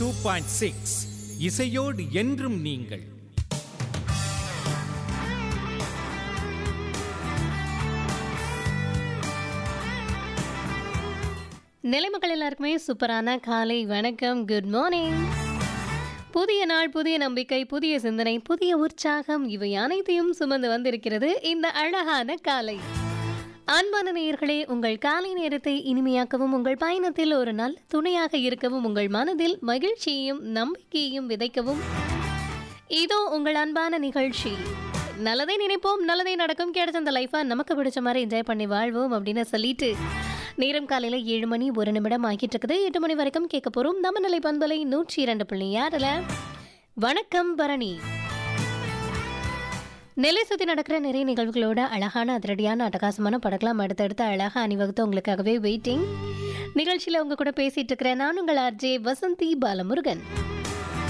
two point six இசையோடு என்றும் நீங்கள் நிலைமக்கள் எல்லாருக்குமே சூப்பரான காலை வணக்கம் குட் மார்னிங் புதிய நாள் புதிய நம்பிக்கை புதிய சிந்தனை புதிய உற்சாகம் இவை அனைத்தையும் சுமந்து வந்திருக்கிறது இந்த அழகான காலை அன்பான நேயர்களே உங்கள் காலை நேரத்தை இனிமையாக்கவும் உங்கள் பயணத்தில் ஒரு நல்ல துணையாக இருக்கவும் உங்கள் மனதில் மகிழ்ச்சியையும் நம்பிக்கையையும் விதைக்கவும் இதோ உங்கள் அன்பான நிகழ்ச்சி நல்லதை நினைப்போம் நல்லதே நடக்கும் கிடைச்ச அந்த லைஃபை நமக்கு பிடிச்ச மாதிரி என்ஜாய் பண்ணி வாழ்வோம் அப்படின்னு சொல்லிட்டு நேரம் காலையில் ஏழு மணி ஒரு நிமிடம் ஆகிட்டு இருக்குது எட்டு மணி வரைக்கும் கேட்க போகிறோம் நம்ம நிலை பண்பலை நூற்றி இரண்டு புள்ளி ஆறில் வணக்கம் பரணி நெல்லை சுற்றி நடக்கிற நிறைய நிகழ்வுகளோட அழகான அதிரடியான அட்டகாசமான படக்கலாம் அடுத்தடுத்து அழகாக அணிவகுத்து உங்களுக்காகவே வெயிட்டிங் நிகழ்ச்சியில் உங்க கூட பேசிட்டு இருக்கிறேன் நான் உங்கள் ஆர்ஜே வசந்தி பாலமுருகன்